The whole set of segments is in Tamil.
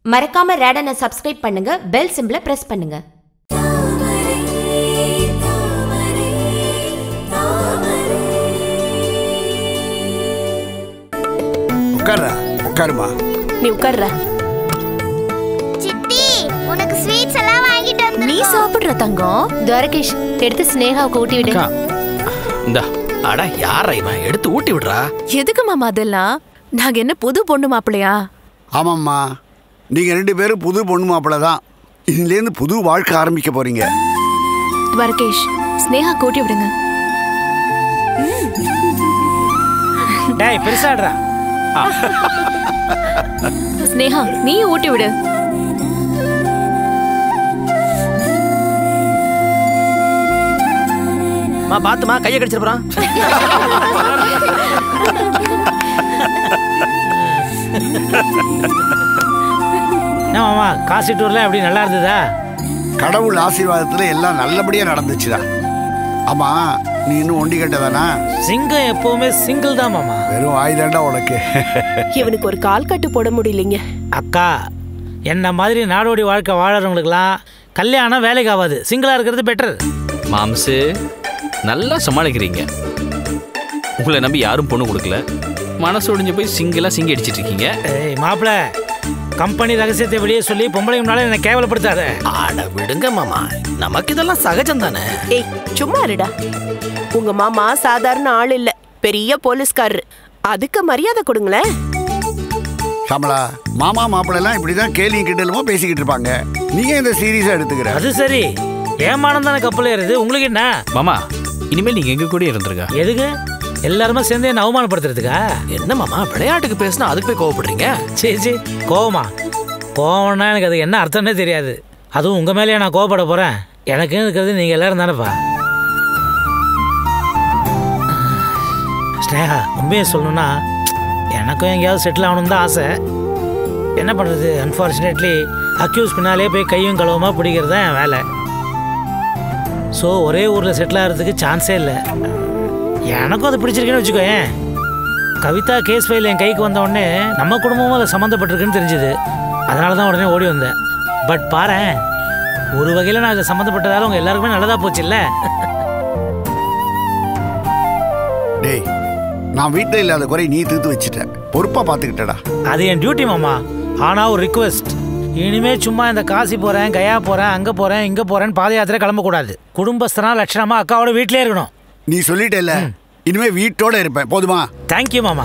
மறக்காம ரேடனை சப்ஸ்கிரைப் பண்ணுங்க பெல் சிம்பிளை பிரஸ் பண்ணுங்க உட்கார்றா உட்காருமா நீ உட்கார்ற சித்தி உனக்கு ஸ்வீட்ஸ் எல்லாம் வாங்கிட்டு வந்து நீ சாப்பிடுற தங்கம் துவரகேஷ் எடுத்து ஸ்னேகாவுக்கு ஊட்டி விடு அக்கா இந்தா அட யாரா இவன் எடுத்து ஊட்டி விடுறா எதுக்கு மாமா அதெல்லாம் நாங்க என்ன புது பொண்ணு மாப்பிளையா ஆமாம்மா நீங்கள் ரெண்டு பேரும் புது பொண்ணு மாப்பிள்ளை தான் இதுலேருந்து புது வாழ்க்கை ஆரம்பிக்க போறீங்க துவரகேஷ் ஸ்னேகா கூட்டி விடுங்க டேய் பெருசாடுறா ஸ்னேகா நீ ஊட்டி விடு மா பாத்துமா கையை கடிச்சிட்டு போறான் என்ன மாமா காசி டூர்லாம் எப்படி நல்லா இருந்ததா கடவுள் ஆசீர்வாதத்தில் எல்லாம் நல்லபடியாக நடந்துச்சுடா ஆமாம் நீ இன்னும் ஒண்டி கட்டதானா சிங்கம் எப்பவுமே சிங்கிள் தான் மாமா வெறும் ஆயுதாண்டா உனக்கு இவனுக்கு ஒரு கால் கட்டு போட முடியலைங்க அக்கா என்ன மாதிரி நாடோடி வாழ்க்கை வாழறவங்களுக்குலாம் கல்யாணம் வேலைக்கு ஆகாது சிங்கிளா இருக்கிறது பெட்டர் மாம்சு நல்லா சமாளிக்கிறீங்க உங்களை நம்பி யாரும் பொண்ணு கொடுக்கல மனசு ஒடிஞ்சு போய் சிங்கிளா சிங்கி அடிச்சிட்டு இருக்கீங்க ஏய் மாப்பிள கம்பெனி ரகசியத்தை வெளியே சொல்லி பொம்பளை முன்னால என்னை கேவலப்படுத்தாத ஆட விடுங்க மாமா நமக்கு இதெல்லாம் சகஜம் தானே ஏய் சும்மா இருடா உங்க மாமா சாதாரண ஆள் இல்ல பெரிய போலீஸ்காரரு அதுக்கு மரியாதை கொடுங்களேன் கமலா மாமா மாப்பிள்ளைலாம் இப்படி தான் கேலியும் கிண்டலுமோ பேசிக்கிட்டு இருப்பாங்க நீங்கள் இந்த சீரியஸாக எடுத்துக்கிற அது சரி ஏமானம் தானே கப்பல் ஏறுது உங்களுக்கு என்ன மாமா இனிமேல் நீங்க எங்க கூட இருந்துருங்க எதுக்கு எல்லாருமே சேர்ந்து என்ன அவமானப்படுத்துறதுக்கா என்ன மாமா விளையாட்டுக்கு பேசினா அதுக்கு போய் கோவப்படுறீங்க சரி சரி கோவமா கோவம்னா எனக்கு அது என்ன அர்த்தம்னே தெரியாது அதுவும் உங்கள் மேலேயே நான் கோவப்பட போகிறேன் எனக்குன்னு இருக்கிறது நீங்கள் எல்லாரும் தானேப்பா ஸ்னேகா உண்மையை சொல்லணும்னா எனக்கும் எங்கேயாவது செட்டில் ஆகணும்னு தான் ஆசை என்ன பண்ணுறது அன்ஃபார்ச்சுனேட்லி அக்யூஸ் பின்னாலே போய் கையும் களவுமா பிடிக்கிறது தான் என் வேலை ஸோ ஒரே ஊரில் செட்டில் ஆகிறதுக்கு சான்ஸே இல்லை எனக்கும் அது பிடிச்சிருக்குன்னு வச்சுக்கோயேன் கவிதா கேஸ் ஃபைல் என் கைக்கு வந்த உடனே நம்ம குடும்பமும் அதில் சம்மந்தப்பட்டிருக்குன்னு தெரிஞ்சுது அதனால தான் உடனே ஓடி வந்தேன் பட் பாரேன் ஒரு வகையில் நான் அதில் சம்மந்தப்பட்டதால உங்கள் எல்லாருக்குமே நல்லதாக போச்சுல்ல டேய் நான் வீட்டில் இல்லாத குறை நீ தீர்த்து வச்சுட்ட பொறுப்பாக பார்த்துக்கிட்டடா அது என் டியூட்டி மாமா ஆனால் ஒரு ரிக்வெஸ்ட் இனிமே சும்மா இந்த காசி போகிறேன் கயா போகிறேன் அங்கே போகிறேன் இங்கே போகிறேன்னு பாத யாத்திரை கிளம்பக்கூடாது குடும்பஸ்தனா லட்சணமாக அக்காவோட வீட்டிலே இருக்கணும் நீ சொல்லிட்டேல்ல இனிமே வீட்டோட இருப்பேன் போதுமா தேங்க்யூ மாமா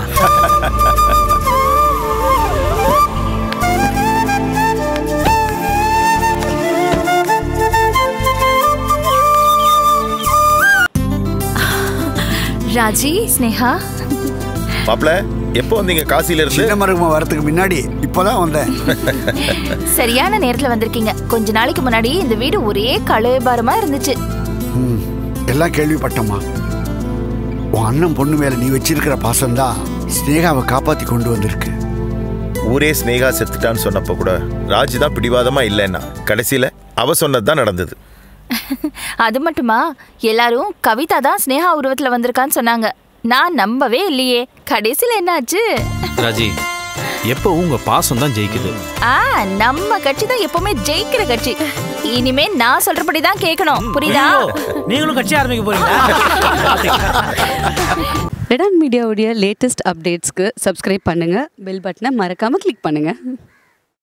ராஜி ஸ்னேகா மாப்ள எப்போ வந்தீங்க காசில இருந்து சின்ன மருமக வரதுக்கு முன்னாடி இப்போதான் வந்தேன் சரியான நேரத்துல வந்திருக்கீங்க கொஞ்ச நாளைக்கு முன்னாடி இந்த வீடு ஒரே கழுபாரமா இருந்துச்சு ம், எல்லாம் கேள்விப்பட்டம்மா உன் அண்ணன் பொண்ணு மேல நீ வச்சிருக்கிற பாசம்தான் ஸ்னேகாவை காப்பாத்தி கொண்டு வந்திருக்கு ஊரே ஸ்னேகா செத்துட்டான்னு சொன்னப்ப கூட ராஜ் தான் பிடிவாதமா இல்லைன்னா கடைசியில அவ சொன்னது தான் நடந்தது அது மட்டுமா எல்லாரும் கவிதா தான் ஸ்னேகா உருவத்துல வந்திருக்கான்னு சொன்னாங்க நான் நம்பவே இல்லையே கடைசியில என்னாச்சு ராஜி எப்போ உங்க பாசம் தான் ஜெயிக்குது ஆ நம்ம கட்சி தான் எப்பவுமே ஜெயிக்கிற கட்சி இனிமே நான் சொல்றபடி தான் கேட்கணும் புரியுதா ஐயோ, நீங்களும் கட்சி ஆரம்பிக்க போறீங்களா ரெடான் மீடியாவுடைய லேட்டஸ்ட் அப்டேட்ஸ்க்கு சப்ஸ்கிரைப் பண்ணுங்கள் பெல் பட்டனை மறக்காமல் கிளிக் பண்ணுங்கள்